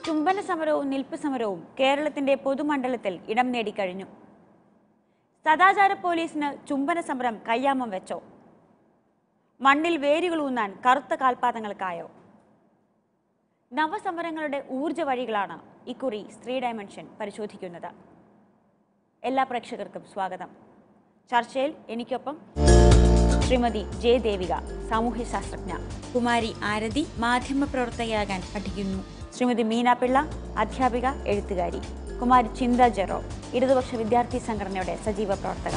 ചുംബന സമരവും നിൽപ്പ് സമരവും കേരളത്തിന്റെ പൊതുമണ്ഡലത്തിൽ ഇടം നേടിക്കഴിഞ്ഞു സദാചാര പോലീസിന് ചുംബന സമരം കയ്യാമം വെച്ചോ മണ്ണിൽ വേരുകളൂന്നാൻ കറുത്ത കാൽപാദങ്ങൾക്കായോ നവസമരങ്ങളുടെ ഊർജ വഴികളാണ് ഇക്കുറി സ്ത്രീ ഡയമെൻഷൻ പരിശോധിക്കുന്നത് എല്ലാ പ്രേക്ഷകർക്കും സ്വാഗതം ചർച്ചയിൽ എനിക്കൊപ്പം ശ്രീമതി ജെ ദേവിക സാമൂഹ്യ ശാസ്ത്രജ്ഞ കുമാരി ആരതി മാധ്യമപ്രവർത്തകയാകാൻ പഠിക്കുന്നു ശ്രീമതി മീന പിള്ള അധ്യാപിക എഴുത്തുകാരി കുമാരി ചിന്ത ജെറോ ഇടതുപക്ഷ വിദ്യാർത്ഥി സംഘടനയുടെ സജീവ പ്രവർത്തക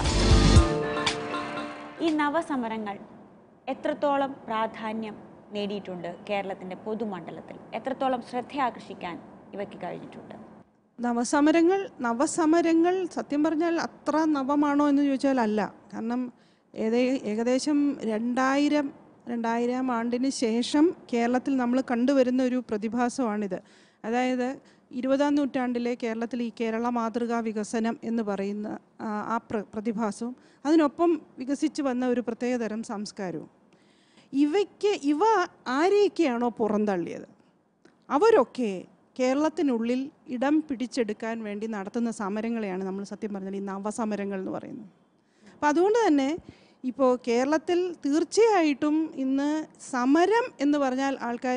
ഈ നവസമരങ്ങൾ എത്രത്തോളം പ്രാധാന്യം നേടിയിട്ടുണ്ട് കേരളത്തിന്റെ പൊതുമണ്ഡലത്തിൽ എത്രത്തോളം ശ്രദ്ധ ആകർഷിക്കാൻ ഇവയ്ക്ക് കഴിഞ്ഞിട്ടുണ്ട് നവസമരങ്ങൾ നവസമരങ്ങൾ സത്യം പറഞ്ഞാൽ അത്ര നവമാണോ എന്ന് ചോദിച്ചാൽ അല്ല കാരണം ഏതേ ഏകദേശം രണ്ടായിരം രണ്ടായിരം ആണ്ടിന് ശേഷം കേരളത്തിൽ നമ്മൾ കണ്ടുവരുന്ന ഒരു പ്രതിഭാസമാണിത് അതായത് ഇരുപതാം നൂറ്റാണ്ടിലെ കേരളത്തിൽ ഈ കേരള മാതൃകാ വികസനം എന്ന് പറയുന്ന ആ, ആ പ്ര- പ്രതിഭാസവും അതിനൊപ്പം വികസിച്ച് വന്ന ഒരു പ്രത്യേകതരം സംസ്കാരവും ഇവയ്ക്ക് ഇവ ആരെയൊക്കെയാണോ പുറന്തള്ളിയത് അവരൊക്കെ കേരളത്തിനുള്ളിൽ ഇടം പിടിച്ചെടുക്കാൻ വേണ്ടി നടത്തുന്ന സമരങ്ങളെയാണ് നമ്മൾ സത്യം പറഞ്ഞാൽ ഈ നവസമരങ്ങൾ എന്ന് പറയുന്നത് അപ്പം അതുകൊണ്ട് തന്നെ ഇപ്പോൾ കേരളത്തിൽ തീർച്ചയായിട്ടും ഇന്ന് സമരം എന്ന് പറഞ്ഞാൽ ആൾക്കാർ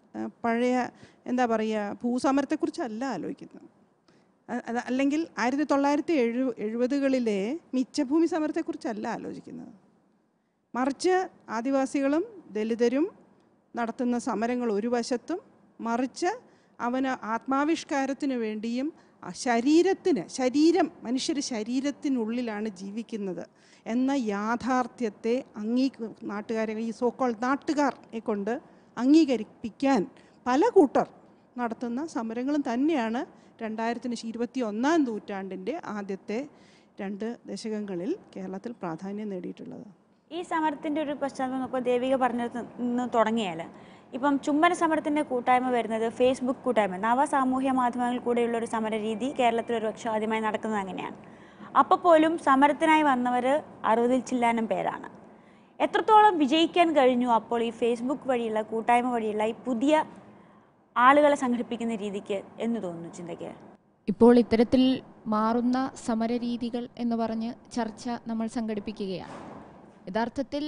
പഴയ എന്താ പറയുക ഭൂസമരത്തെക്കുറിച്ചല്ല ആലോചിക്കുന്നത് അ- അത് അല്ലെങ്കിൽ ആയിരത്തി തൊള്ളായിരത്തി എഴു എഴുപതുകളിലെ മിച്ചഭൂമി സമരത്തെക്കുറിച്ചല്ല ആലോചിക്കുന്നത് മറിച്ച് ആദിവാസികളും ദലിതരും നടത്തുന്ന സമരങ്ങൾ ഒരു വശത്തും മറിച്ച് അവന് ആത്മാവിഷ്കാരത്തിന് വേണ്ടിയും ആ ശരീരത്തിന് ശരീരം മനുഷ്യർ ശരീരത്തിനുള്ളിലാണ് ജീവിക്കുന്നത് എന്ന യാഥാർത്ഥ്യത്തെ അംഗീ നാട്ടുകാരെ ഈ സോക്കോൾ നാട്ടുകാരെ കൊണ്ട് അംഗീകരിപ്പിക്കാൻ പല കൂട്ടർ നടത്തുന്ന സമരങ്ങളും തന്നെയാണ് രണ്ടായിരത്തിന് ഇരുപത്തി ഒന്നാം നൂറ്റാണ്ടിൻ്റെ ആദ്യത്തെ രണ്ട് ദശകങ്ങളിൽ കേരളത്തിൽ പ്രാധാന്യം നേടിയിട്ടുള്ളത് ഈ സമരത്തിന്റെ ഒരു പശ്ചാത്തലം നോക്കുമ്പോൾ ദേവിക പറഞ്ഞത് നിന്ന് തുടങ്ങിയാൽ ഇപ്പം ചുംബന സമരത്തിന്റെ കൂട്ടായ്മ വരുന്നത് ഫേസ്ബുക്ക് കൂട്ടായ്മ നവ സാമൂഹ്യ മാധ്യമങ്ങളിൽ കൂടെയുള്ള ഒരു സമര രീതി കേരളത്തിൽ ഒരു പക്ഷേ ആദ്യമായി നടക്കുന്നത് അങ്ങനെയാണ് അപ്പോൾ പോലും സമരത്തിനായി വന്നവർ അറുപതിൽ ചില്ലാനം പേരാണ് എത്രത്തോളം വിജയിക്കാൻ കഴിഞ്ഞു അപ്പോൾ ഈ ഫേസ്ബുക്ക് വഴിയുള്ള കൂട്ടായ്മ വഴിയുള്ള ഈ പുതിയ ആളുകളെ സംഘടിപ്പിക്കുന്ന രീതിക്ക് എന്ന് തോന്നുന്നു ചിന്തയ്ക്ക് ഇപ്പോൾ ഇത്തരത്തിൽ മാറുന്ന സമരരീതികൾ എന്ന് പറഞ്ഞ് ചർച്ച നമ്മൾ സംഘടിപ്പിക്കുകയാണ് യഥാർത്ഥത്തിൽ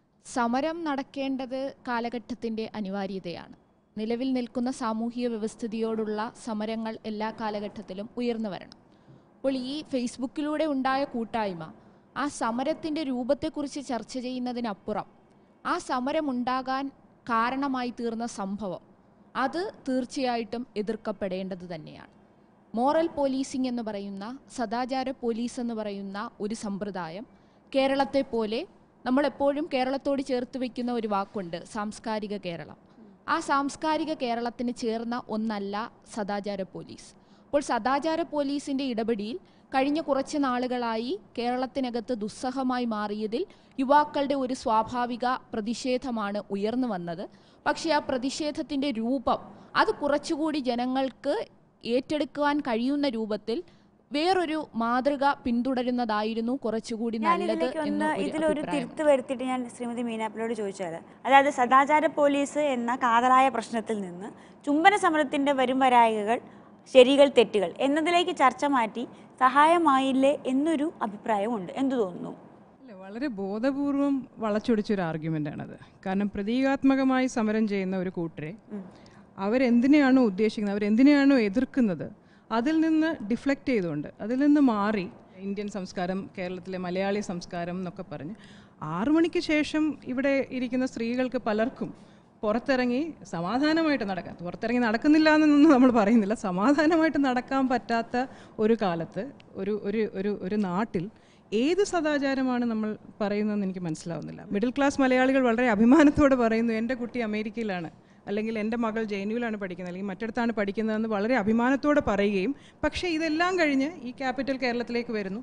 സമരം നടക്കേണ്ടത് കാലഘട്ടത്തിൻ്റെ അനിവാര്യതയാണ് നിലവിൽ നിൽക്കുന്ന സാമൂഹിക വ്യവസ്ഥിതിയോടുള്ള സമരങ്ങൾ എല്ലാ കാലഘട്ടത്തിലും ഉയർന്നു വരണം അപ്പോൾ ഈ ഫേസ്ബുക്കിലൂടെ ഉണ്ടായ കൂട്ടായ്മ ആ സമരത്തിൻ്റെ രൂപത്തെക്കുറിച്ച് ചർച്ച ചെയ്യുന്നതിനപ്പുറം ആ സമരം ഉണ്ടാകാൻ കാരണമായി തീർന്ന സംഭവം അത് തീർച്ചയായിട്ടും എതിർക്കപ്പെടേണ്ടത് തന്നെയാണ് മോറൽ പോലീസിംഗ് എന്ന് പറയുന്ന സദാചാര പോലീസ് എന്ന് പറയുന്ന ഒരു സമ്പ്രദായം കേരളത്തെ പോലെ നമ്മളെപ്പോഴും കേരളത്തോട് ചേർത്ത് വെക്കുന്ന ഒരു വാക്കുണ്ട് സാംസ്കാരിക കേരളം ആ സാംസ്കാരിക കേരളത്തിന് ചേർന്ന ഒന്നല്ല സദാചാര പോലീസ് അപ്പോൾ സദാചാര പോലീസിൻ്റെ ഇടപെടിയിൽ കഴിഞ്ഞ കുറച്ച് നാളുകളായി കേരളത്തിനകത്ത് ദുസ്സഹമായി മാറിയതിൽ യുവാക്കളുടെ ഒരു സ്വാഭാവിക പ്രതിഷേധമാണ് ഉയർന്നു വന്നത് പക്ഷേ ആ പ്രതിഷേധത്തിൻ്റെ രൂപം അത് കുറച്ചുകൂടി ജനങ്ങൾക്ക് ഏറ്റെടുക്കുവാൻ കഴിയുന്ന രൂപത്തിൽ വേറൊരു മാതൃക പിന്തുടരുന്നതായിരുന്നു കുറച്ചുകൂടി ഞാൻ നല്ലത് ഇതിലേക്ക് എന്ന ഒന്ന് ഒരു ഇതിലൊരു അഭിപ്രായമുണ്ട്. തിരുത്ത് വരുത്തിയിട്ട് ഞാൻ ശ്രീമതി മീനാപ്പിളോട് ചോദിച്ചാൽ അതായത് സദാചാര പോലീസ് എന്ന കാതലായ പ്രശ്നത്തിൽ നിന്ന് ചുംബന സമരത്തിന്റെ വരും വരായികകൾ ശരികൾ തെറ്റുകൾ എന്നതിലേക്ക് ചർച്ച മാറ്റി സഹായമായില്ലേ എന്നൊരു അഭിപ്രായമുണ്ട് എന്തു തോന്നുന്നു അല്ല വളരെ ബോധപൂർവം വളച്ചൊടിച്ചൊരു ആർഗ്യുമെൻ്റാണത് കാരണം പ്രതീകാത്മകമായി സമരം ചെയ്യുന്ന ഒരു കൂട്ടരെ അവരെന്തിനെയാണോ ഉദ്ദേശിക്കുന്നത് അവരെന്തിനെയാണോ എതിർക്കുന്നത് അതിൽ നിന്ന് ഡിഫ്ലക്റ്റ് ചെയ്തുകൊണ്ട് അതിൽ നിന്ന് മാറി ഇന്ത്യൻ സംസ്കാരം കേരളത്തിലെ മലയാളി സംസ്കാരം എന്നൊക്കെ പറഞ്ഞ് ആറു മണിക്ക് ശേഷം ഇവിടെ ഇരിക്കുന്ന സ്ത്രീകൾക്ക് പലർക്കും പുറത്തിറങ്ങി സമാധാനമായിട്ട് നടക്കാം പുറത്തിറങ്ങി നടക്കുന്നില്ല എന്നൊന്നും നമ്മൾ പറയുന്നില്ല സമാധാനമായിട്ട് നടക്കാൻ പറ്റാത്ത ഒരു കാലത്ത് ഒരു ഒരു ഒരു ഒരു നാട്ടിൽ ഏത് സദാചാരമാണ് നമ്മൾ പറയുന്നതെന്ന് എനിക്ക് മനസ്സിലാവുന്നില്ല മിഡിൽ ക്ലാസ് മലയാളികൾ വളരെ അഭിമാനത്തോടെ പറയുന്നു എൻ്റെ കുട്ടി അമേരിക്കയിലാണ് അല്ലെങ്കിൽ എൻ്റെ മകൾ ജെ യുവിലാണ് പഠിക്കുന്നത് അല്ലെങ്കിൽ മറ്റിടത്താണ് പഠിക്കുന്നതെന്ന് വളരെ അഭിമാനത്തോടെ പറയുകയും പക്ഷേ ഇതെല്ലാം കഴിഞ്ഞ് ഈ ക്യാപിറ്റൽ കേരളത്തിലേക്ക് വരുന്നു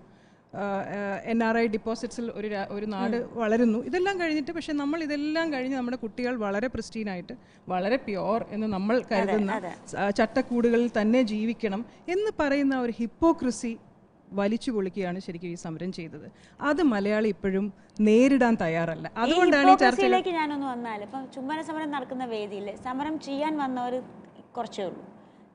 എൻ ആർ ഐ ഡിപ്പോസിറ്റ്സിൽ ഒരു രാ- ഒരു നാട് വളരുന്നു ഇതെല്ലാം കഴിഞ്ഞിട്ട് പക്ഷെ നമ്മൾ ഇതെല്ലാം കഴിഞ്ഞ് നമ്മുടെ കുട്ടികൾ വളരെ പ്രിസ്റ്റീനായിട്ട് വളരെ പ്യോർ എന്ന് നമ്മൾ കരുതുന്ന സ- ചട്ടക്കൂടുകളിൽ തന്നെ ജീവിക്കണം എന്ന് പറയുന്ന ഒരു ഹിപ്പോക്രസി വലിച്ചു പൊളിക്കുകയാണ് ശരിക്കും ഈ സമരം ചെയ്തത് അത് മലയാളി ഇപ്പോഴും നേരിടാൻ തയ്യാറല്ല അതുകൊണ്ടാണ് ഈ ചർച്ചകൾ ഹിപ്പോക്രസിയിലേക്ക് ഞാനൊന്ന് വന്നാൽ ഇപ്പം ചുംബന സമരം നടക്കുന്ന വേദിയിൽ സമരം ചെയ്യാൻ വന്നവർ കുറച്ചേ ഉള്ളൂ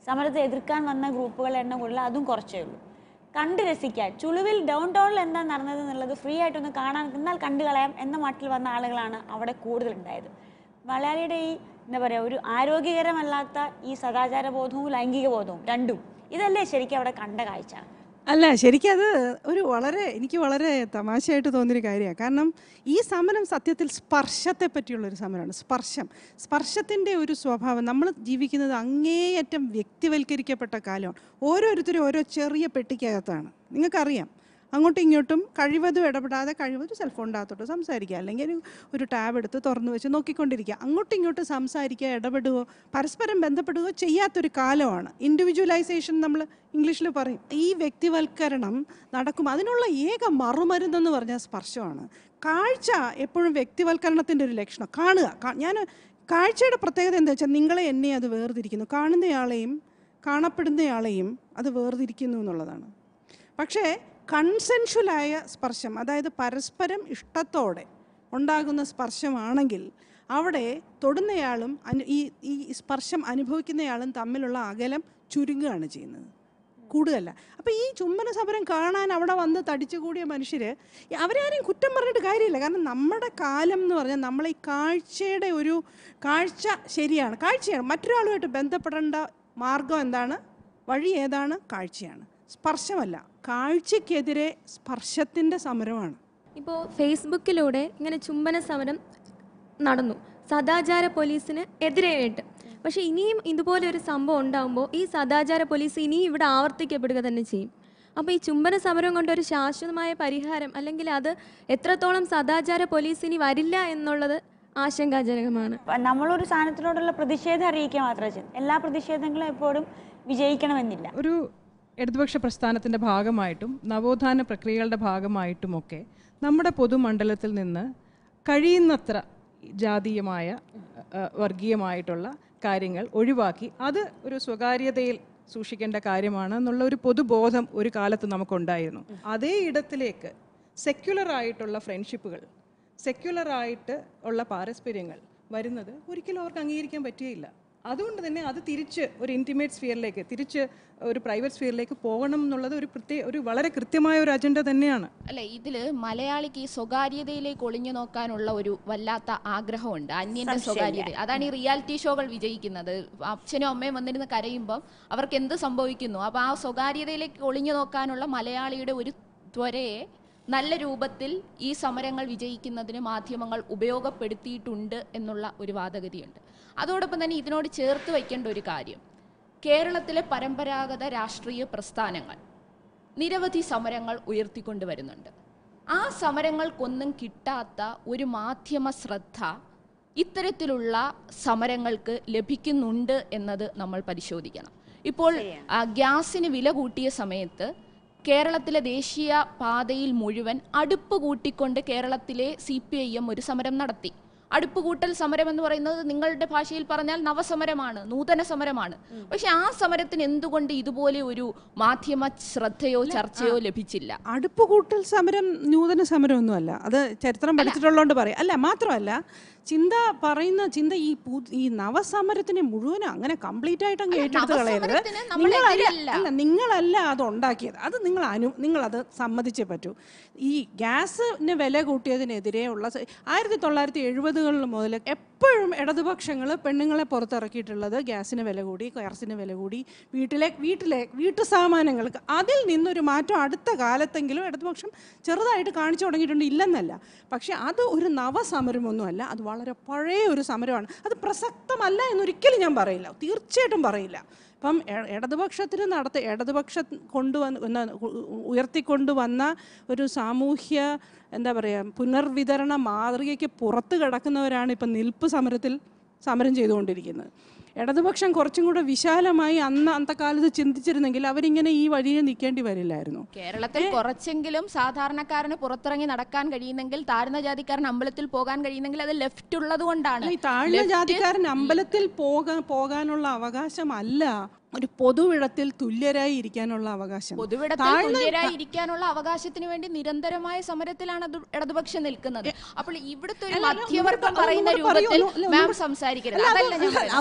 സമരത്തെ എതിർക്കാൻ വന്ന ഗ്രൂപ്പുകളുടെ എണ്ണം കൂടുതൽ അതും കുറച്ചേ ഉള്ളൂ കണ്ട് രസിക്കാൻ ചുളുവിൽ ഡൗൺ ടൗണിൽ എന്താ നടന്നത് എന്നുള്ളത് ഫ്രീ ആയിട്ടൊന്ന് കാണാൻ എന്നാൽ കണ്ടു കളയാം എന്ന മട്ടിൽ വന്ന ആളുകളാണ് അവിടെ കൂടുതൽ ഉണ്ടായത് മലയാളിയുടെ ഈ എന്താ പറയുക ഒരു ആരോഗ്യകരമല്ലാത്ത ഈ സദാചാര ബോധവും ലൈംഗിക ബോധവും രണ്ടും ഇതല്ലേ ശരിക്കും അവിടെ കണ്ട കാഴ്ച അല്ല ശരിക്കും അത് ഒരു വളരെ എനിക്ക് വളരെ തമാശയായിട്ട് തോന്നിയൊരു കാര്യമാണ് കാരണം ഈ സമരം സത്യത്തിൽ സ്പർശത്തെ പറ്റിയുള്ളൊരു സമരമാണ് സ്പർശം സ്പർശത്തിൻ്റെ ഒരു സ്വഭാവം നമ്മൾ ജീവിക്കുന്നത് അങ്ങേയറ്റം വ്യക്തിവൽക്കരിക്കപ്പെട്ട കാലമാണ് ഓരോരുത്തരും ഓരോ ചെറിയ പെട്ടിക്കകത്താണ് നിങ്ങൾക്കറിയാം അങ്ങോട്ടും ഇങ്ങോട്ടും കഴിവതും ഇടപെടാതെ കഴിവതും സെൽഫോണിൻ്റെ അകത്തോട്ട് സംസാരിക്കുക അല്ലെങ്കിൽ ഒരു ഒരു ടാബ് എടുത്ത് തുറന്നു വെച്ച് നോക്കിക്കൊണ്ടിരിക്കുക അങ്ങോട്ടും ഇങ്ങോട്ടും സംസാരിക്കുക ഇടപെടുകയോ പരസ്പരം ബന്ധപ്പെടുകയോ ചെയ്യാത്തൊരു കാലമാണ് ഇൻഡിവിജ്വലൈസേഷൻ നമ്മൾ ഇംഗ്ലീഷിൽ പറയും ഈ വ്യക്തിവൽക്കരണം നടക്കും അതിനുള്ള ഏക മറുമരുന്നെന്ന് പറഞ്ഞാൽ സ്പർശമാണ് കാഴ്ച എപ്പോഴും വ്യക്തിവൽക്കരണത്തിൻ്റെ ഒരു ലക്ഷണം കാണുക കാ- ഞാൻ കാഴ്ചയുടെ പ്രത്യേകത എന്താ വെച്ചാൽ നിങ്ങളെ എന്നെ അത് വേർതിരിക്കുന്നു കാണുന്നയാളെയും കാണപ്പെടുന്നയാളെയും അത് വേർതിരിക്കുന്നു എന്നുള്ളതാണ് പക്ഷേ കൺസെൻഷ്വലായ സ്പർശം അതായത് പരസ്പരം ഇഷ്ടത്തോടെ ഉണ്ടാകുന്ന സ്പർശമാണെങ്കിൽ അവിടെ തൊടുന്നയാളും അനു ഈ ഈ സ്പർശം അനുഭവിക്കുന്നയാളും തമ്മിലുള്ള അകലം ചുരുങ്ങുകയാണ് ചെയ്യുന്നത് കൂടുകയല്ല അപ്പോൾ ഈ ചുംബന സമരം കാണാൻ അവിടെ വന്ന് തടിച്ചുകൂടിയ മനുഷ്യർ അവരാരെയും കുറ്റം പറഞ്ഞിട്ട് കാര്യമില്ല കാരണം നമ്മുടെ കാലം എന്ന് പറഞ്ഞാൽ നമ്മളെ ഈ കാഴ്ചയുടെ ഒരു കാഴ്ച ശരിയാണ് കാഴ്ചയാണ് മറ്റൊരാളുമായിട്ട് ബന്ധപ്പെടേണ്ട മാർഗം എന്താണ് വഴി ഏതാണ് കാഴ്ചയാണ് സ്പർശമല്ല കാഴ്ചയ്ക്കെതിരെ സ്പർശത്തിൻ്റെ സമരമാണ് ഇപ്പോൾ ഫേസ്ബുക്കിലൂടെ ഇങ്ങനെ ചുംബന സമരം നടന്നു സദാചാര പോലീസിന് എതിരെയായിട്ട് പക്ഷേ ഇനിയും ഇതുപോലെ ഒരു സംഭവം ഉണ്ടാകുമ്പോൾ ഈ സദാചാര പോലീസ് ഇനിയും ഇവിടെ ആവർത്തിക്കപ്പെടുക തന്നെ ചെയ്യും അപ്പോൾ ഈ ചുംബന സമരം കൊണ്ട് ഒരു ശാശ്വതമായ പരിഹാരം അല്ലെങ്കിൽ അത് എത്രത്തോളം സദാചാര പോലീസ് ഇനി വരില്ല എന്നുള്ളത് ആശങ്കാജനകമാണ് പ- നമ്മളൊരു സാധനത്തിനോടുള്ള പ്രതിഷേധം അറിയിക്കുക മാത്രമേ ചെയ്യൂ എല്ലാ പ്രതിഷേധങ്ങളും എപ്പോഴും വിജയിക്കണമെന്നില്ല ഒരു ഇടതുപക്ഷ പ്രസ്ഥാനത്തിൻ്റെ ഭാഗമായിട്ടും നവോത്ഥാന പ്രക്രിയകളുടെ ഭാഗമായിട്ടുമൊക്കെ നമ്മുടെ പൊതുമണ്ഡലത്തിൽ നിന്ന് കഴിയുന്നത്ര ജാതീയമായ ആ, വർഗീയമായിട്ടുള്ള കാര്യങ്ങൾ ഒഴിവാക്കി അത് ഒരു സ്വകാര്യതയിൽ സൂക്ഷിക്കേണ്ട കാര്യമാണ് എന്നുള്ള ഒരു പൊതുബോധം ഒരു കാലത്ത് നമുക്കുണ്ടായിരുന്നു അതേ ഇടത്തിലേക്ക് സെക്യുലർ ആയിട്ടുള്ള ഫ്രണ്ട്ഷിപ്പുകൾ സെക്യുലർ ആയിട്ട് ഉള്ള പാരസ്പര്യങ്ങൾ വരുന്നത് ഒരിക്കലും അവർക്ക് അംഗീകരിക്കാൻ പറ്റുകയില്ല അതുകൊണ്ട് തന്നെ അത് തിരിച്ച് ഒരു ഇൻറ്റിമേറ്റ് സ്ഫിയറിലേക്ക് തിരിച്ച് ഒരു പ്രൈവറ്റ് സ്ഫിയറിലേക്ക് പോകണം എന്നുള്ളത് ഒരു പ്രത്യേക ഒരു വളരെ കൃത്യമായ ഒരു അജണ്ട തന്നെയാണ് അല്ല ഇതില് മലയാളിക്ക് ഈ സ്വകാര്യതയിലേക്ക് ഒളിഞ്ഞു നോക്കാനുള്ള ഒരു വല്ലാത്ത ആഗ്രഹമുണ്ട് അന്യന്റെ സ്വകാര്യത അതാണ് ഈ റിയാലിറ്റി ഷോകൾ വിജയിക്കുന്നത് അച്ഛനും അമ്മയും വന്നിരുന്ന് കരയുമ്പം അവർക്ക് എന്ത് സംഭവിക്കുന്നു അപ്പൊ ആ സ്വകാര്യതയിലേക്ക് ഒളിഞ്ഞു നോക്കാനുള്ള മലയാളിയുടെ ഒരു ത്വരയെ നല്ല രൂപത്തിൽ ഈ സമരങ്ങൾ വിജയിക്കുന്നതിന് മാധ്യമങ്ങൾ ഉപയോഗപ്പെടുത്തിയിട്ടുണ്ട് എന്നുള്ള ഒരു വാദഗതിയുണ്ട് അതോടൊപ്പം തന്നെ ഇതിനോട് ചേർത്ത് വയ്ക്കേണ്ട ഒരു കാര്യം കേരളത്തിലെ പരമ്പരാഗത രാഷ്ട്രീയ പ്രസ്ഥാനങ്ങൾ നിരവധി സമരങ്ങൾ ഉയർത്തിക്കൊണ്ടുവരുന്നുണ്ട് ആ സമരങ്ങൾക്കൊന്നും കിട്ടാത്ത ഒരു മാധ്യമ ശ്രദ്ധ ഇത്തരത്തിലുള്ള സമരങ്ങൾക്ക് ലഭിക്കുന്നുണ്ട് എന്നത് നമ്മൾ പരിശോധിക്കണം ഇപ്പോൾ ആ, ഗ്യാസിന് വില കൂട്ടിയ സമയത്ത് കേരളത്തിലെ ദേശീയ പാതയിൽ മുഴുവൻ അടുപ്പ് കൂട്ടിക്കൊണ്ട് കേരളത്തിലെ സി പി ഐ എം ഒരു സമരം നടത്തി അടുപ്പ് കൂട്ടൽ സമരം എന്ന് പറയുന്നത് നിങ്ങളുടെ ഭാഷയിൽ പറഞ്ഞാൽ നവസമരമാണ് നൂതന സമരമാണ് പക്ഷെ ആ സമരത്തിന് എന്തുകൊണ്ട് ഇതുപോലെ ഒരു മാധ്യമ ശ്രദ്ധയോ ചർച്ചയോ ലഭിച്ചില്ല അടുപ്പ് കൂട്ടൽ സമരം നൂതന സമരമൊന്നുമല്ല അത് ചരിത്രം പഠിച്ചിട്ടുള്ളതുകൊണ്ട് പറയാം അല്ല മാത്രമല്ല ചിന്ത പറയുന്ന ചിന്ത ഈ പു- ഈ നവസമരത്തിനെ മുഴുവനും അങ്ങനെ കംപ്ലീറ്റ് ആയിട്ട് അങ്ങ് ഏറ്റെടുത്ത് കളയരുത് നവസമരത്തിന് നമ്മൾ നിങ്ങളല്ല എതിരല്ല. അല്ല നിങ്ങളല്ല അത് ഉണ്ടാക്കിയത് അത് നിങ്ങൾ അനു നിങ്ങളത് സമ്മതിച്ചേ പറ്റൂ ഈ ഗ്യാസിന് വില കൂട്ടിയതിനെതിരെയുള്ള സ- ആയിരത്തി തൊള്ളായിരത്തി എഴുപതുകളിൽ മുതൽ എപ്പോഴും ഇടതുപക്ഷങ്ങൾ പെണ്ണുങ്ങളെ പുറത്തിറക്കിയിട്ടുള്ളത് ഗ്യാസിന് വില കൂടി ഗ്യാസിന് വില കൂടി വീട്ടിലെ വീട്ടിലെ വീട്ടു സാമാനങ്ങൾക്ക് അതിൽ നിന്നൊരു മാറ്റം അടുത്ത കാലത്തെങ്കിലും ഇടതുപക്ഷം ചെറുതായിട്ട് കാണിച്ചു തുടങ്ങിയിട്ടുണ്ട് ഇല്ലെന്നല്ല പക്ഷേ അത് ഒരു നവസമരമൊന്നുമല്ല അത് വളരെ പഴയ ഒരു സമരമാണ് അത് പ്രസക്തമല്ല എന്നൊരിക്കലും ഞാൻ പറയില്ല തീർച്ചയായിട്ടും പറയില്ല ഇപ്പം എ- ഇടതുപക്ഷത്തിന് നടത്ത ഇടതുപക്ഷം കൊണ്ടുവന്ന് വന്ന ഉയർത്തിക്കൊണ്ടുവന്ന ഒരു സാമൂഹ്യ എന്താ പറയുക പുനർവിതരണ മാതൃകയ്ക്ക് പുറത്ത് കിടക്കുന്നവരാണ് ഇപ്പം നിൽപ്പ് സമരത്തിൽ സമരം ചെയ്തുകൊണ്ടിരിക്കുന്നത് ഇടതുപക്ഷം കുറച്ചും കൂടെ വിശാലമായി അന്ന് അന്നത്തെ കാലത്ത് ചിന്തിച്ചിരുന്നെങ്കിൽ അവരിങ്ങനെ ഈ വഴിയെ നിൽക്കേണ്ടി വരില്ലായിരുന്നു കേരളത്തിൽ കുറച്ചെങ്കിലും സാധാരണക്കാരന് പുറത്തിറങ്ങി നടക്കാൻ കഴിയുന്നെങ്കിൽ താഴ്ന്ന ജാതിക്കാരൻ അമ്പലത്തിൽ പോകാൻ കഴിയുന്നെങ്കിൽ അത് ലെഫ്റ്റ് ഉള്ളത് കൊണ്ടാണ് ഈ താഴ്ന്ന Left- ജാതിക്കാരൻ അമ്പലത്തിൽ പോകാൻ പോകാനുള്ള അവകാശമല്ല ഒരു പൊതുവിടത്തിൽ തുല്യരായി ഇരിക്കാനുള്ള അവകാശം പൊതുവിടത്തിൽ താഴ്ന്ന- തുല്യരായി ഇരിക്കാനുള്ള അവകാശത്തിന് വേണ്ടി നിരന്തരമായ സമരത്തിലാണ് അത് ഇടതുപക്ഷം നിൽക്കുന്നത് അപ്പോൾ ഇവിടുത്തെ ഒരു അല്ല, അല്ല, മധ്യവർഗം ഒന്നും കൂടെ പറയുന്ന പറയൂ, രൂപത്തിൽ ഒന്നും- ഒന്നും മാം കൂടെ- സംസാരിക്കരുത് അല്ല, അതല്ല ഞാൻ അത് പറയുന്നത്. അതൊന്നും കൂടെ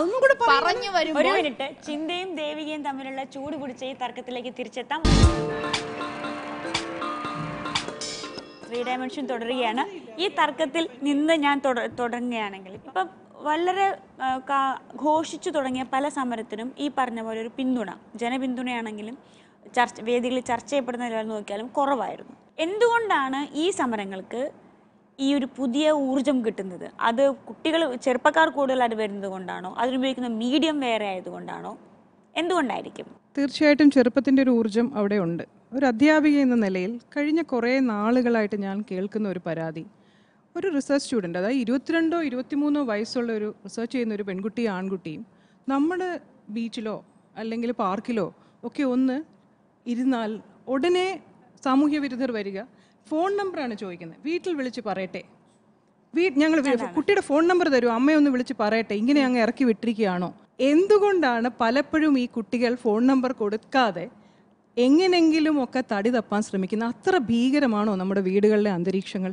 പറഞ്ഞു ഒരു വരുമ്പോൾ മിനിറ്റ് ചിന്തയും ദേവികയും തമ്മിലുള്ള ചൂട് പിടിച്ച ഈ തർക്കത്തിലേക്ക് തിരിച്ചെത്താം ത്രീ ഡയമെൻഷൻ തുടരുകയാണ് ഈ തർക്കത്തിൽ നിന്ന് ഞാൻ തുട- തുടങ്ങുകയാണെങ്കിൽ ഇപ്പം വളരെ ആ, കാ- ഘോഷിച്ചു തുടങ്ങിയ പല സമരത്തിനും ഈ പറഞ്ഞ പോലെ ഒരു പിന്തുണ ജനപിന്തുണയാണെങ്കിലും ചർച്ച വേദികളിൽ ചർച്ച ചെയ്യപ്പെടുന്ന നിലവാരം നോക്കിയാലും കുറവായിരുന്നു എന്തുകൊണ്ടാണ് ഈ സമരങ്ങൾക്ക് ഈ ഒരു പുതിയ ഊർജം കിട്ടുന്നത് അത് കുട്ടികൾ ചെറുപ്പക്കാർ കൂടുതലായിട്ട് വരുന്നത് കൊണ്ടാണോ അതിനുപയോഗിക്കുന്ന മീഡിയം വേറെ ആയതുകൊണ്ടാണോ എന്തുകൊണ്ടായിരിക്കും തീർച്ചയായിട്ടും ചെറുപ്പത്തിൻ്റെ ഒരു ഊർജം അവിടെ ഉണ്ട് ഒരു അധ്യാപിക എന്ന നിലയിൽ കഴിഞ്ഞ കുറേ നാളുകളായിട്ട് ഞാൻ കേൾക്കുന്ന ഒരു പരാതി ഒരു റിസർച്ച് സ്റ്റുഡൻറ്റ് അതായത് ഇരുപത്തിരണ്ടോ ഇരുപത്തിമൂന്നോ വയസ്സുള്ള ഒരു റിസർച്ച് ചെയ്യുന്ന ഒരു പെൺകുട്ടിയും ആൺകുട്ടിയും നമ്മുടെ ബീച്ചിലോ അല്ലെങ്കിൽ പാർക്കിലോ ഒക്കെ ഒന്ന് ഇരുന്നാൽ ഉടനെ സാമൂഹ്യ വിരുദ്ധർ വരിക ഫോൺ നമ്പറാണ് ചോദിക്കുന്നത് വീട്ടിൽ വിളിച്ച് പറയട്ടെ വീ ഞങ്ങൾ കുട്ടിയുടെ ഫോൺ നമ്പർ തരൂ അമ്മയൊന്ന് വിളിച്ച് പറയട്ടെ ഇങ്ങനെ അങ്ങ് ഇറക്കി വിട്ടിരിക്കുകയാണോ എന്തുകൊണ്ടാണ് പലപ്പോഴും ഈ കുട്ടികൾ ഫോൺ നമ്പർ കൊടുക്കാതെ എങ്ങനെങ്കിലും ഒക്കെ തടി തപ്പാൻ ശ്രമിക്കുന്നത് അത്ര ഭീകരമാണോ നമ്മുടെ വീടുകളിലെ അന്തരീക്ഷങ്ങൾ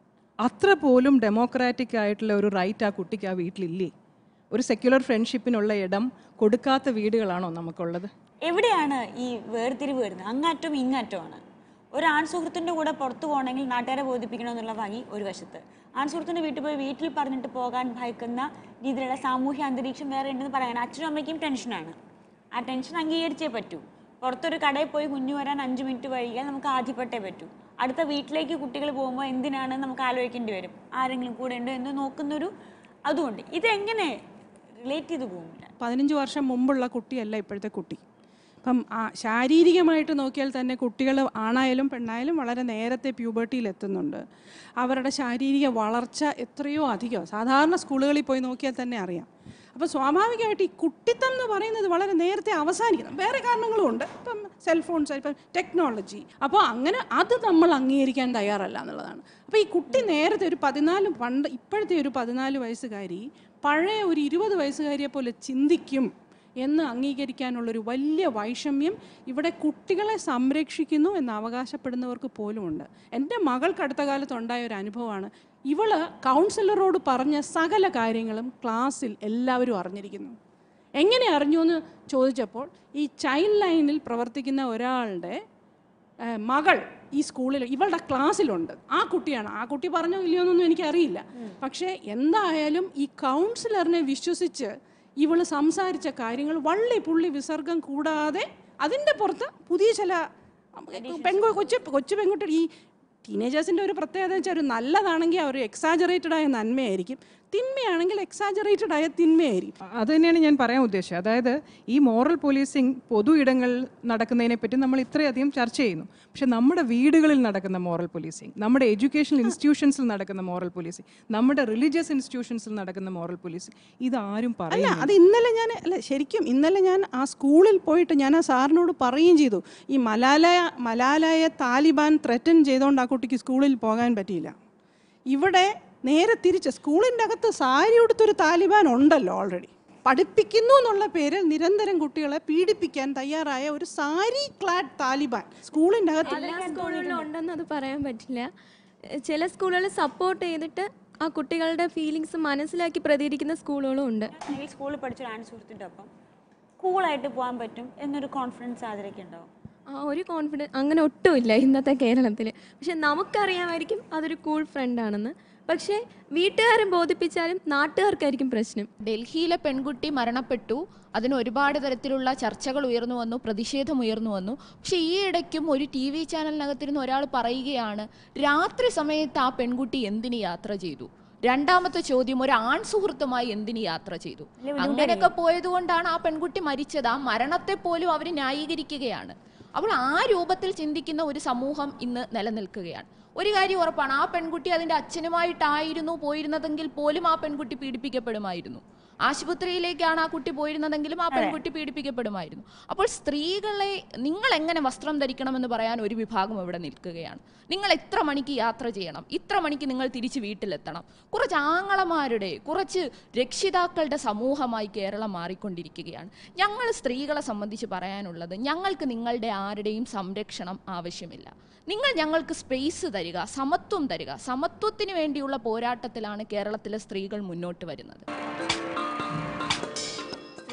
അത്ര പോലും ഡെമോക്രാറ്റിക് ആയിട്ടുള്ള ഒരു റൈറ്റ് ആ കുട്ടിക്ക് ആ വീട്ടിലില്ലേ ഒരു സെക്യുലർ ഫ്രണ്ട്ഷിപ്പിനുള്ള ഇടം കൊടുക്കാത്ത വീടുകളാണോ നമുക്കുള്ളത് എവിടെയാണ് ഈ വേർതിരിവ് വരുന്നത് അങ്ങാറ്റവും ഇങ്ങാറ്റവുമാണ് ഒരു ആൺ സുഹൃത്തിൻ്റെ കൂടെ പുറത്തു പോകണമെങ്കിൽ നാട്ടുകാരെ ബോധിപ്പിക്കണമെന്നുള്ള ഭംഗി ഒരു വശത്ത് ആൺ സുഹൃത്തിൻ്റെ വീട്ടിൽ പോയി വീട്ടിൽ പറഞ്ഞിട്ട് പോകാൻ ഭയക്കുന്ന രീതിയിലുള്ള സാമൂഹ്യ അന്തരീക്ഷം വേറെ ഉണ്ടെന്ന് പറയാൻ അച്ഛനും അമ്മയ്ക്കും ടെൻഷനാണ് ആ ടെൻഷൻ അംഗീകരിച്ചേ പറ്റൂ പുറത്തൊരു കടയിൽ പോയി കുഞ്ഞു വരാൻ അഞ്ച് മിനിറ്റ് വൈകിയാൽ നമുക്ക് ആദ്യപ്പെട്ടേ പറ്റൂ അടുത്ത വീട്ടിലേക്ക് കുട്ടികൾ പോകുമ്പോൾ എന്തിനാണ് നമുക്ക് ആലോചിക്കേണ്ടി വരും ആരെങ്കിലും കൂടെ ഉണ്ടോ എന്ന് നോക്കുന്നൊരു അതുകൊണ്ട് ഇതെങ്ങനെ റിലേറ്റ് ചെയ്ത് പോകുന്നില്ല പതിനഞ്ച് വർഷം മുമ്പുള്ള കുട്ടിയല്ല ഇപ്പോഴത്തെ കുട്ടി അപ്പം ആ ശാരീരികമായിട്ട് നോക്കിയാൽ തന്നെ കുട്ടികൾ ആണായാലും പെണ്ണായാലും വളരെ നേരത്തെ പ്യൂബർട്ടിയിൽ എത്തുന്നുണ്ട് അവരുടെ ശാരീരിക വളർച്ച എത്രയോ അധികം സാധാരണ സ്കൂളുകളിൽ പോയി നോക്കിയാൽ തന്നെ അറിയാം അപ്പോൾ സ്വാഭാവികമായിട്ട് ഈ കുട്ടിത്തം എന്ന് പറയുന്നത് വളരെ നേരത്തെ അവസാനിക്കണം വേറെ കാരണങ്ങളും ഉണ്ട് ഇപ്പം സെൽഫോൺസ് ഇപ്പം ടെക്നോളജി അപ്പോൾ അങ്ങനെ അത് നമ്മൾ അംഗീകരിക്കാൻ തയ്യാറല്ല എന്നുള്ളതാണ് അപ്പോൾ ഈ കുട്ടി നേരത്തെ ഒരു പതിനാല് പണ്ട് ഇപ്പോഴത്തെ ഒരു പതിനാല് വയസ്സുകാരി പഴയ ഒരു ഇരുപത് വയസ്സുകാരിയെ പോലെ ചിന്തിക്കും എന്ന് അംഗീകരിക്കാനുള്ളൊരു വലിയ വൈഷമ്യം ഇവിടെ കുട്ടികളെ സംരക്ഷിക്കുന്നു എന്ന് അവകാശപ്പെടുന്നവർക്ക് പോലുമുണ്ട് എൻ്റെ മകൾക്ക് അടുത്ത കാലത്ത് ഉണ്ടായ ഒരു അനുഭവമാണ് ഇവള് കൗൺസിലറോട് പറഞ്ഞ സകല കാര്യങ്ങളും ക്ലാസ്സിൽ എല്ലാവരും അറിഞ്ഞിരിക്കുന്നു എങ്ങനെ അറിഞ്ഞു എന്ന് ചോദിച്ചപ്പോൾ ഈ ചൈൽഡ് ലൈനിൽ പ്രവർത്തിക്കുന്ന ഒരാളുടെ ഏഹ്, മകൾ ഈ സ്കൂളിൽ ഇവളുടെ ക്ലാസ്സിലുണ്ട് ആ കുട്ടിയാണ് ആ കുട്ടി പറഞ്ഞോ ഇല്ലയോ എന്നൊന്നും എനിക്കറിയില്ല പക്ഷേ എന്തായാലും ഈ കൗൺസിലറിനെ വിശ്വസിച്ച് ഇവള് സംസാരിച്ച കാര്യങ്ങൾ വള്ളി പുള്ളി വിസർഗം കൂടാതെ അതിൻ്റെ പുറത്ത് പുതിയ ചില പെൺകു കൊച്ചു കൊച്ചു പെൺകുട്ടി ഈ ടീനേജേഴ്സിൻ്റെ ഒരു പ്രത്യേകത വെച്ചാൽ ഒരു നല്ലതാണെങ്കിൽ അവർ എക്സാജറേറ്റഡ് ആയ നന്മയായിരിക്കും തിന്മയാണെങ്കിൽ എക്സാജറേറ്റഡ് ആയ തിന്മയായിരിക്കും അത് തന്നെയാണ് ഞാൻ പറയാൻ ഉദ്ദേശിച്ചത് അതായത് ഈ മോറൽ പോലീസിങ് പൊതു ഇടങ്ങളിൽ നടക്കുന്നതിനെ പറ്റി നമ്മൾ ഇത്രയധികം ചർച്ച ചെയ്യുന്നു പക്ഷെ നമ്മുടെ വീടുകളിൽ നടക്കുന്ന മോറൽ പോലീസിങ് നമ്മുടെ എഡ്യൂക്കേഷണൽ ഇൻസ്റ്റിറ്റ്യൂഷൻസിൽ നടക്കുന്ന മോറൽ പോലീസിങ് നമ്മുടെ റിലീജിയസ് ഇൻസ്റ്റിറ്റ്യൂഷൻസിൽ നടക്കുന്ന മോറൽ പോലീസിങ് ഇതാരും അല്ല പറയില്ല അത് ഇന്നലെ ഞാൻ അല്ല ശരിക്കും ഇന്നലെ ഞാൻ ആ സ്കൂളിൽ പോയിട്ട് ഞാൻ ആ സാറിനോട് പറയുകയും ചെയ്തു ഈ മലാലയ മലാലയെ താലിബാൻ ത്രെറ്റൻ ചെയ്തുകൊണ്ട് ആ കുട്ടിക്ക് സ്കൂളിൽ പോകാൻ പറ്റിയില്ല ഇവിടെ നേരെ തിരിച്ച് സ്കൂളിൻ്റെ അകത്ത് സാരി ഉടുത്തൊരു താലിബാൻ ഉണ്ടല്ലോ ഓൾറെഡി പഠിപ്പിക്കുന്നു എന്നുള്ള പേരിൽ നിരന്തരം കുട്ടികളെ പീഡിപ്പിക്കാൻ തയ്യാറായ ഒരു സാരി ക്ലാഡ് താലിബാൻ സ്കൂളിൻ്റെ അകത്ത് എല്ലാ സ്കൂളുകളിലും ഉണ്ടെന്ന് അത് പറയാൻ പറ്റില്ല എഹ് ചില സ്കൂളുകൾ സപ്പോർട്ട് ചെയ്തിട്ട് ആ കുട്ടികളുടെ ഫീലിങ്സ് മനസ്സിലാക്കി പ്രതികരിക്കുന്ന സ്കൂളുകളും ഉണ്ട് അല്ലെങ്കിൽ സ്കൂളിൽ പഠിച്ച ആൺ സുഹൃത്തിൻ്റെ ഒപ്പം കൂളായിട്ട് പോകാൻ പറ്റും എന്നൊരു കോൺഫിഡൻസ് ആദരയ്ക്ക് ഉണ്ടാവും ആ ഒരു കോൺഫിഡൻസ് അങ്ങനെ ഒട്ടുമില്ല ഇന്നത്തെ കേരളത്തിൽ പക്ഷെ നമുക്കറിയാമായിരിക്കും അതൊരു കൂൾ ഫ്രണ്ടാണെന്ന് പക്ഷേ വീട്ടുകാരെ ബോധിപ്പിച്ചാലും നാട്ടുകാർക്കായിരിക്കും പ്രശ്നം ഡൽഹിയിലെ പെൺകുട്ടി മരണപ്പെട്ടു അതിന് ഒരുപാട് തരത്തിലുള്ള ചർച്ചകൾ ഉയർന്നു വന്നു പ്രതിഷേധം ഉയർന്നു വന്നു പക്ഷേ ഈ ഇടയ്ക്കും ഒരു ടി വി ചാനലിനകത്തിരുന്ന് ഒരാൾ പറയുകയാണ് രാത്രി സമയത്ത് ആ പെൺകുട്ടി എന്തിന് യാത്ര ചെയ്തു രണ്ടാമത്തെ ചോദ്യം ഒരു ആൺ സുഹൃത്തുമായി എന്തിന് യാത്ര ചെയ്തു അങ്ങനെയൊക്കെ പോയതുകൊണ്ടാണ് ആ പെൺകുട്ടി മരിച്ചത് ആ മരണത്തെ പോലും അവർ ന്യായീകരിക്കുകയാണ് അപ്പോൾ ആ രൂപത്തിൽ ചിന്തിക്കുന്ന ഒരു സമൂഹം ഇന്ന് നിലനിൽക്കുകയാണ് ഒരു കാര്യം ഉറപ്പാണ് ആ പെൺകുട്ടി അതിൻ്റെ അച്ഛനുമായിട്ടായിരുന്നു പോയിരുന്നതെങ്കിൽ പോലും ആ പെൺകുട്ടി പീഡിപ്പിക്കപ്പെടുമായിരുന്നു ആശുപത്രിയിലേക്കാണ് ആ കുട്ടി പോയിരുന്നതെങ്കിലും ആ പെൺകുട്ടി പീഡിപ്പിക്കപ്പെടുമായിരുന്നു അപ്പോൾ സ്ത്രീകളെ നിങ്ങൾ എങ്ങനെ വസ്ത്രം ധരിക്കണമെന്ന് പറയാൻ ഒരു വിഭാഗം ഇവിടെ നിൽക്കുകയാണ് നിങ്ങൾ എത്ര മണിക്ക് യാത്ര ചെയ്യണം ഇത്ര മണിക്ക് നിങ്ങൾ തിരിച്ച് വീട്ടിലെത്തണം കുറച്ച് ആങ്ങളമാരുടെ കുറച്ച് രക്ഷിതാക്കളുടെ സമൂഹമായി കേരളം മാറിക്കൊണ്ടിരിക്കുകയാണ് ഞങ്ങൾ സ്ത്രീകളെ സംബന്ധിച്ച് പറയാനുള്ളത് ഞങ്ങൾക്ക് നിങ്ങളുടെ ആരുടെയും സംരക്ഷണം ആവശ്യമില്ല നിങ്ങൾ ഞങ്ങൾക്ക് സ്പേസ് തരിക സമത്വം തരിക സമത്വത്തിന് വേണ്ടിയുള്ള പോരാട്ടത്തിലാണ് കേരളത്തിലെ സ്ത്രീകൾ മുന്നോട്ട് വരുന്നത്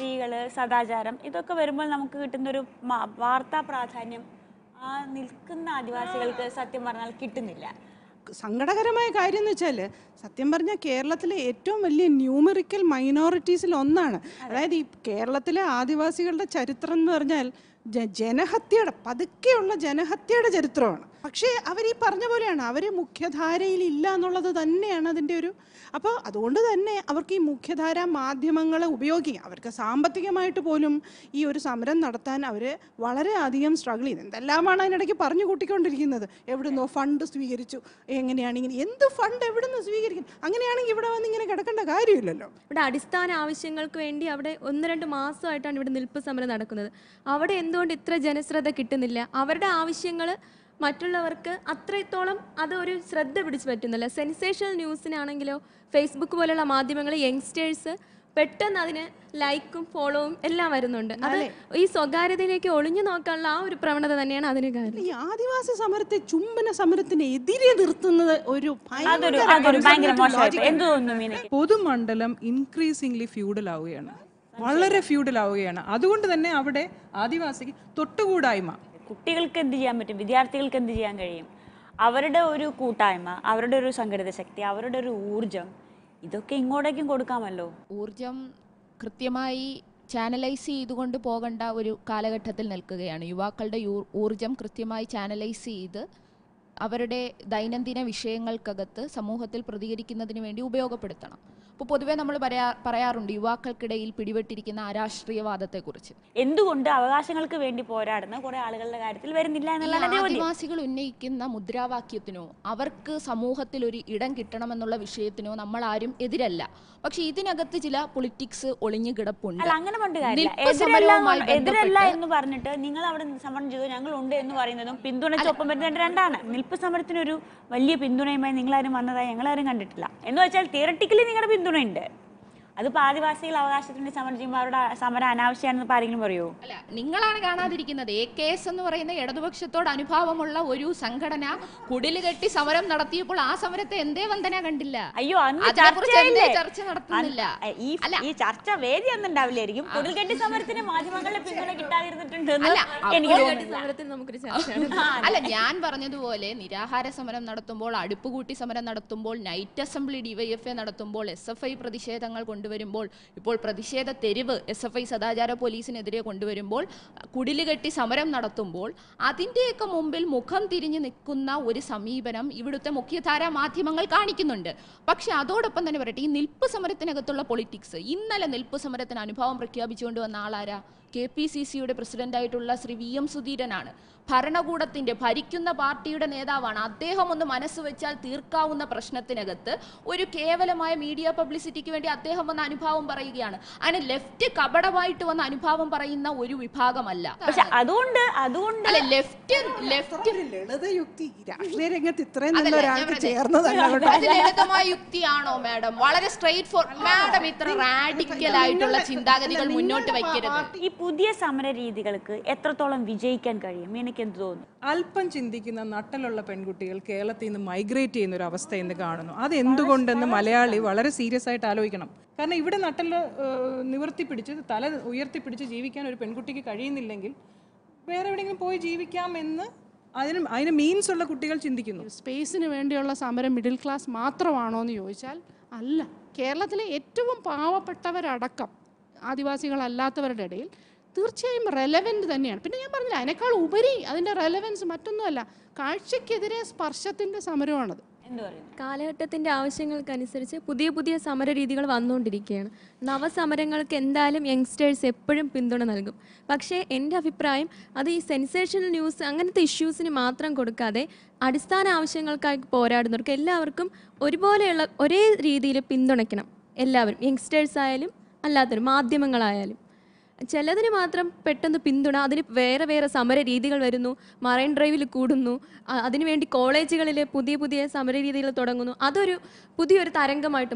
സ്ത്രീകൾ സദാചാരം ഇതൊക്കെ വരുമ്പോൾ നമുക്ക് കിട്ടുന്നൊരു മ- വാർത്താ പ്രാധാന്യം ആ നിൽക്കുന്ന ആദിവാസികൾക്ക് സത്യം പറഞ്ഞാൽ കിട്ടുന്നില്ല സങ്കടകരമായ കാര്യം എന്ന് വെച്ചാൽ സത്യം പറഞ്ഞാൽ കേരളത്തിലെ ഏറ്റവും വലിയ ന്യൂമറിക്കൽ മൈനോറിറ്റീസിൽ ഒന്നാണ് അതായത് ഈ കേരളത്തിലെ ആദിവാസികളുടെ ചരിത്രം എന്ന് പറഞ്ഞാൽ ജ- ജനഹത്യയുടെ പതുക്കെയുള്ള ജനഹത്യയുടെ ചരിത്രമാണ് പക്ഷേ അവർ ഈ പറഞ്ഞ പോലെയാണ് അവർ മുഖ്യധാരയിൽ ഇല്ല എന്നുള്ളത് തന്നെയാണ് അതിൻ്റെ ഒരു അപ്പോൾ അതുകൊണ്ട് തന്നെ അവർക്ക് ഈ മുഖ്യധാര മാധ്യമങ്ങളെ ഉപയോഗിക്കാം അവർക്ക് സാമ്പത്തികമായിട്ട് പോലും ഈ ഒരു സമരം നടത്താൻ അവർ വളരെയധികം സ്ട്രഗിൾ ചെയ്യുന്നത് എന്തെല്ലാമാണ് അതിനിടയ്ക്ക് പറഞ്ഞു കൂട്ടിക്കൊണ്ടിരിക്കുന്നത് എവിടുന്നോ ഫണ്ട് സ്വീകരിച്ചു എങ്ങനെയാണ് ഇങ്ങനെ എന്ത് ഫണ്ട് എവിടുന്ന് സ്വീകരിക്കും അങ്ങനെയാണെങ്കിൽ ഇവിടെ വന്ന് ഇങ്ങനെ കിടക്കേണ്ട കാര്യമില്ലല്ലോ ഇവിടെ അടിസ്ഥാന ആവശ്യങ്ങൾക്ക് വേണ്ടി അവിടെ ഒന്ന് രണ്ട് മാസമായിട്ടാണ് ഇവിടെ നിൽപ്പ് സമരം നടക്കുന്നത് അവിടെ എന്തുകൊണ്ട് ഇത്ര ജനശ്രദ്ധ കിട്ടുന്നില്ല അവരുടെ ആവശ്യങ്ങൾ മറ്റുള്ളവർക്ക് അത്രത്തോളം അത് ഒരു ശ്രദ്ധ പിടിച്ചു പറ്റുന്നില്ല സെൻസേഷണൽ ന്യൂസിനാണെങ്കിലോ ഫേസ്ബുക്ക് പോലുള്ള മാധ്യമങ്ങൾ യങ്സ്റ്റേഴ്സ് പെട്ടെന്ന് അതിന് ലൈക്കും ഫോളോവും എല്ലാം വരുന്നുണ്ട് അത് ഈ സ്വകാര്യതയിലേക്ക് ഒളിഞ്ഞു നോക്കാനുള്ള ആ ഒരു പ്രവണത തന്നെയാണ് അതിന് കാരണം ഈ ആദിവാസി സമരത്തെ ചുംബന സമരത്തിന് എതിരെ നിർത്തുന്നത് ഒരു അതൊരു ഭയങ്കര അതൊരു ഭയങ്കര conservative മോശമായി logic ആണ്. എന്ത് തോന്നുന്നു മീനയ്ക്ക് പൊതുമണ്ഡലം ഇൻക്രീസിംഗ്ലി ഫ്യൂഡൽ ആവുകയാണ് വളരെ ഫ്യൂഡൽ ആവുകയാണ് അതുകൊണ്ട് തന്നെ അവിടെ ആദിവാസിക്ക് തൊട്ടുകൂടായ്മ കുട്ടികൾക്ക് എന്ത് ചെയ്യാൻ പറ്റും വിദ്യാർത്ഥികൾക്ക് എന്ത് ചെയ്യാൻ കഴിയും അവരുടെ ഒരു കൂട്ടായ്മ അവരുടെ ഒരു സംഘടിത ശക്തി അവരുടെ ഒരു ഊർജം ഇതൊക്കെ ഇങ്ങോട്ടേക്കും കൊടുക്കാമല്ലോ ഊർജം കൃത്യമായി ചാനലൈസ് ചെയ്തുകൊണ്ട് പോകേണ്ട ഒരു കാലഘട്ടത്തിൽ നിൽക്കുകയാണ് യുവാക്കളുടെ യൂ- ഊർജം കൃത്യമായി ചാനലൈസ് ചെയ്ത് അവരുടെ ദൈനംദിന വിഷയങ്ങൾക്കകത്ത് സമൂഹത്തിൽ പ്രതികരിക്കുന്നതിന് വേണ്ടി ഉപയോഗപ്പെടുത്തണം അപ്പോൾ പൊതുവേ നമ്മൾ പറയാ പറയാറുണ്ട് യുവാക്കൾക്കിടയിൽ പിടിപെട്ടിരിക്കുന്ന അരാഷ്ട്രീയവാദത്തെക്കുറിച്ച് എന്തുകൊണ്ട് അവകാശങ്ങൾക്ക് വേണ്ടി പോരാടുന്ന കുറെ ആളുകളുടെ കാര്യത്തിൽ വരുന്നില്ല ഈ എന്നുള്ളതാണ് ചോദ്യം ആദിവാസികൾ ഉന്നയിക്കുന്ന മുദ്രാവാക്യത്തിനോ അവർക്ക് സമൂഹത്തിൽ ഒരു ഇടം കിട്ടണമെന്നുള്ള വിഷയത്തിനോ നമ്മൾ ആരും എതിരല്ല പക്ഷെ ഇതിനകത്ത് ചില പൊളിറ്റിക്സ് ഒളിഞ്ഞു കിടപ്പുണ്ട് അല്ല അങ്ങനെ പണ്ട് കാര്യമില്ല നിൽപ്പ് എതിരല്ല സമരവുമായി എന്ന് എതിരല്ല ബന്ധപ്പെട്ട് എന്ന് പറഞ്ഞിട്ട് നിങ്ങൾ അവിടെ സമരം ചെയ്തു ഞങ്ങൾ ഉണ്ട് എന്ന് പറയുന്നതും പിന്തുണച്ചൊപ്പം വരുന്നത് രണ്ടാണ് നിൽപ്പ് സമരത്തിനൊരു വലിയ പിന്തുണയുമായി നിങ്ങളാരും വന്നതായി ഞങ്ങളാരും കണ്ടിട്ടില്ല എന്ന് വെച്ചാൽ തിയറട്ടിക്കലി നിങ്ങളുടെ പിന്തുണയുണ്ട് അതിപ്പോൾ ആദിവാസികൾ അവകാശത്തിന് വേണ്ടി സമരം ചെയ്യുമ്പോൾ അവരുടെ സമരം അനാവശ്യമാണെന്ന് ഇപ്പോൾ ആരെങ്കിലും പറയുമോ അല്ല നിങ്ങളാണ് കാണാതിരിക്കുന്നത് എ കെ എസ് എന്ന് പറയുന്ന ഇടതുപക്ഷത്തോട് അനുഭാവമുള്ള ഒരു സംഘടന കുടില് കെട്ടി സമരം നടത്തിയപ്പോൾ ആ സമരത്തെ എന്തേ വന്ദന കണ്ടില്ല അയ്യോ അന്ന് അതിനെക്കുറിച്ച് എന്തേ ചർച്ചയില്ലേ? ചർച്ച നടത്തുന്നില്ല അന്ന് ഈ അല്ല. ഈ ചർച്ച വേദി ഒന്നും ഉണ്ടാവില്ലായിരിക്കും കുടിൽകെട്ടി സമരത്തിന് മാധ്യമങ്ങളുടെ പിന്തുണ കിട്ടാതിരുന്നിട്ടുണ്ട് എന്ന് അല്ല, എനിക്ക് അപ്പോൾ- തോന്നുന്നില്ല സമരത്തിൽ നമുക്കൊരു ചർച്ചയാണ് അല്ല ഞാൻ പറഞ്ഞതുപോലെ നിരാഹാര സമരം നടത്തുമ്പോൾ അടുപ്പുകൂട്ടി സമരം നടത്തുമ്പോൾ നൈറ്റ് അസംബ്ലി ഡിവൈഎഫ്ഐ നടത്തുമ്പോൾ എസ് എഫ് ഐ പ്രതിഷേധങ്ങൾ കൊണ്ടുവരുമ്പോൾ ഇപ്പോൾ പ്രതിഷേധ തെരുവ് എസ് എഫ് ഐ സദാചാര പോലീസിനെതിരെ കൊണ്ടുവരുമ്പോൾ കുടില് കെട്ടി സമരം നടത്തുമ്പോൾ അതിൻ്റെയൊക്കെ മുമ്പിൽ മുഖം തിരിഞ്ഞു നിൽക്കുന്ന ഒരു സമീപനം ഇവിടുത്തെ മുഖ്യധാരാ മാധ്യമങ്ങൾ കാണിക്കുന്നുണ്ട് പക്ഷെ അതോടൊപ്പം തന്നെ പറയട്ടെ ഈ നിൽപ്പ് സമരത്തിനകത്തുള്ള പൊളിറ്റിക്സ് ഇന്നലെ നിൽപ്പ് സമരത്തിന് അനുഭവം പ്രഖ്യാപിച്ചുകൊണ്ട് വന്ന ആളാരാ കെ പി സി സിയുടെ പ്രസിഡന്റായിട്ടുള്ള ശ്രീ വി എം സുധീരനാണ് ഭരണകൂടത്തിന്റെ ഭരിക്കുന്ന പാർട്ടിയുടെ നേതാവാണ് അദ്ദേഹം ഒന്ന് മനസ്സ് വെച്ചാൽ തീർക്കാവുന്ന പ്രശ്നത്തിനകത്ത് ഒരു കേവലമായ മീഡിയ പബ്ലിസിറ്റിക്ക് വേണ്ടി അദ്ദേഹം വന്ന അനുഭാവം പറയുകയാണ് അങ്ങനെ ലെഫ്റ്റ് കപടമായിട്ട് വന്ന അനുഭാവം പറയുന്ന ഒരു വിഭാഗമല്ല പക്ഷെ അതുകൊണ്ട് അതുകൊണ്ട് അല്ല ലെഫ്റ്റ് ലെഫ്റ്റ് ഒരു ലളിതയുക്തി രാഷ്ട്രീയ രംഗത്ത് ഇത്രയും നല്ല അതല്ല, ഒരാൾക്ക് ഞാൻ പറഞ്ഞത്. ചേർന്നതല്ല കേട്ടോ അത് ലളിതമായ യുക്തിയാണോ മാഡം വളരെ സ്ട്രെയിറ്റ് ഫോർ മാഡം ഇത്ര റാഡിക്കൽ ആയിട്ടുള്ള ചിന്താഗതികൾ മുന്നോട്ട് വയ്ക്കരുത് ഈ പുതിയ സമര രീതികൾക്ക് എത്രത്തോളം വിജയിക്കാൻ കഴിയും എനിക്ക് എന്ത് തോന്നുന്നു അല്പം ചിന്തിക്കുന്ന നട്ടലുള്ള പെൺകുട്ടികൾ കേരളത്തിൽ നിന്ന് മൈഗ്രേറ്റ് ചെയ്യുന്ന ഒരു അവസ്ഥ ഇന്ന് കാണുന്നു അത് എന്തുകൊണ്ടെന്ന് മലയാളി വളരെ സീരിയസ് ആയിട്ട് ആലോചിക്കണം കാരണം ഇവിടെ നട്ടല് ഏഹ്, നിവർത്തിപ്പിടിച്ച് തല ഉയർത്തിപ്പിടിച്ച് ജീവിക്കാൻ ഒരു പെൺകുട്ടിക്ക് കഴിയുന്നില്ലെങ്കിൽ വേറെ എവിടെയെങ്കിലും പോയി ജീവിക്കാമെന്ന് അതിന് അതിന് മീൻസ് ഉള്ള കുട്ടികൾ ചിന്തിക്കുന്നു സ്പേസിന് വേണ്ടിയുള്ള സമരം മിഡിൽ ക്ലാസ് മാത്രമാണോ എന്ന് ചോദിച്ചാൽ അല്ല കേരളത്തിലെ ഏറ്റവും പാവപ്പെട്ടവരടക്കം ആദിവാസികളല്ലാത്തവരുടെ ഇടയിൽ തീർച്ചയായും റെലവൻറ്റ് തന്നെയാണ് പിന്നെ ഞാൻ പറഞ്ഞില്ല അതിനേക്കാൾ ഉപരി അതിൻ്റെ റെലവൻസ് മറ്റൊന്നുമല്ല കാഴ്ചയ്ക്കെതിരെ സ്പർശത്തിൻ്റെ സമരമാണത് എന്ത് പറയുന്നു കാലഘട്ടത്തിൻ്റെ ആവശ്യങ്ങൾക്കനുസരിച്ച് പുതിയ പുതിയ സമര രീതികൾ വന്നുകൊണ്ടിരിക്കുകയാണ് നവസമരങ്ങൾക്ക് എന്തായാലും യങ്സ്റ്റേഴ്സ് എപ്പോഴും പിന്തുണ നൽകും പക്ഷേ എൻ്റെ അഭിപ്രായം അത് ഈ സെൻസേഷണൽ ന്യൂസ് അങ്ങനത്തെ ഇഷ്യൂസിന് മാത്രം കൊടുക്കാതെ അടിസ്ഥാന ആവശ്യങ്ങൾക്കായി പോരാടുന്നവർക്ക് എല്ലാവർക്കും ഒരുപോലെയുള്ള ഒരേ രീതിയിൽ പിന്തുണയ്ക്കണം എല്ലാവരും യങ്സ്റ്റേഴ്സ് ആയാലും അല്ലാത്തവരും മാധ്യമങ്ങളായാലും ചിലതിന് മാത്രം പെട്ടെന്ന് പിന്തുണ അതിന് വേറെ വേറെ സമര രീതികൾ വരുന്നു മറൈൻ ഡ്രൈവിൽ കൂടുന്നു അ- അതിനുവേണ്ടി കോളേജുകളിൽ പുതിയ പുതിയ സമര രീതികൾ തുടങ്ങുന്നു അതൊരു പുതിയൊരു തരംഗമായിട്ട് മാറുന്നു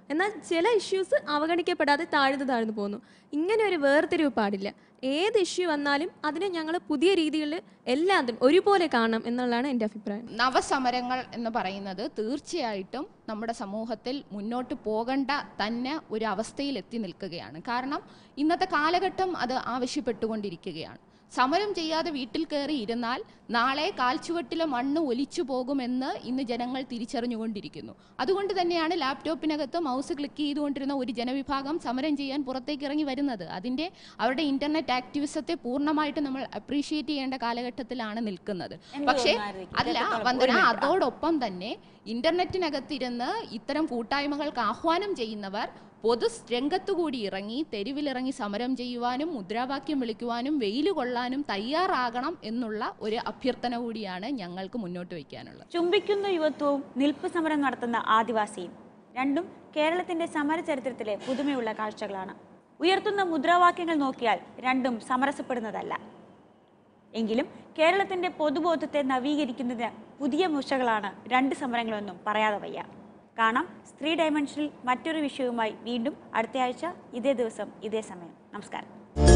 എന്നാൽ ചില ഇഷ്യൂസ് അവഗണിക്കപ്പെടാതെ താഴ്ന്നു താഴ്ന്നു പോകുന്നു ഇങ്ങനെ ഒരു വേർതിരിവ് പാടില്ല ഏത് ഇഷ്യൂ വന്നാലും അതിനെ ഞങ്ങൾ പുതിയ രീതികളിൽ എല്ലാതും ഒരുപോലെ കാണണം എന്നുള്ളതാണ് എൻ്റെ അഭിപ്രായം നവസമരങ്ങൾ എന്ന് പറയുന്നത് തീർച്ചയായിട്ടും നമ്മുടെ സമൂഹത്തിൽ മുന്നോട്ട് പോകേണ്ട തന്നെ ഒരു അവസ്ഥയിൽ എത്തി നിൽക്കുകയാണ് കാരണം ഇന്നത്തെ കാലഘട്ടം അത് ആവശ്യപ്പെട്ടുകൊണ്ടിരിക്കുകയാണ് സമരം ചെയ്യാതെ വീട്ടിൽ കയറി ഇരുന്നാൽ നാളെ കാൽച്ചുവട്ടിലെ മണ്ണ് ഒലിച്ചു പോകുമെന്ന് ഇന്ന് ജനങ്ങൾ തിരിച്ചറിഞ്ഞുകൊണ്ടിരിക്കുന്നു അതുകൊണ്ട് തന്നെയാണ് ലാപ്ടോപ്പിനകത്ത് മൗസ് ക്ലിക്ക് ചെയ്തുകൊണ്ടിരുന്ന ഒരു ജനവിഭാഗം സമരം ചെയ്യാൻ പുറത്തേക്ക് ഇറങ്ങി വരുന്നത് അതിൻ്റെ അവരുടെ ഇന്റർനെറ്റ് ആക്ടിവിസത്തെ പൂർണ്ണമായിട്ട് നമ്മൾ അപ്രീഷിയേറ്റ് ചെയ്യേണ്ട കാലഘട്ടത്തിലാണ് നിൽക്കുന്നത് എനിക്ക് പക്ഷേ തോന്നുന്നു അല്ല ഇത്രത്തോളം വന്ദന ഒരു minute. അതോടൊപ്പം തന്നെ ഇന്റർനെറ്റിനകത്തിരുന്ന് ഇത്തരം കൂട്ടായ്മകൾക്ക് ആഹ്വാനം ചെയ്യുന്നവർ പൊതു രംഗത്തുകൂടി ഇറങ്ങി തെരുവിലിറങ്ങി സമരം ചെയ്യുവാനും മുദ്രാവാക്യം വിളിക്കുവാനും വെയിൽ കൊള്ളാനും തയ്യാറാകണം എന്നുള്ള ഒരു അഭ്യർത്ഥന കൂടിയാണ് ഞങ്ങൾക്ക് മുന്നോട്ട് വയ്ക്കാനുള്ളത് ചുംബിക്കുന്ന യുവത്വവും നിൽപ്പ് സമരം നടത്തുന്ന ആദിവാസിയും രണ്ടും കേരളത്തിന്റെ സമര ചരിത്രത്തിലെ പുതുമയുള്ള കാഴ്ചകളാണ് ഉയർത്തുന്ന മുദ്രാവാക്യങ്ങൾ നോക്കിയാൽ രണ്ടും സമരസപ്പെടുന്നതല്ല എങ്കിലും കേരളത്തിന്റെ പൊതുബോധത്തെ നവീകരിക്കുന്നതിന് പുതിയ മുഷകളാണ് രണ്ട് സമരങ്ങളെന്നും പറയാതെ വയ്യ കാണാം സ്ത്രീ ഡയമെൻഷനിൽ മറ്റൊരു വിഷയവുമായി വീണ്ടും അടുത്തയാഴ്ച ഇതേ ദിവസം ഇതേ സമയം നമസ്കാരം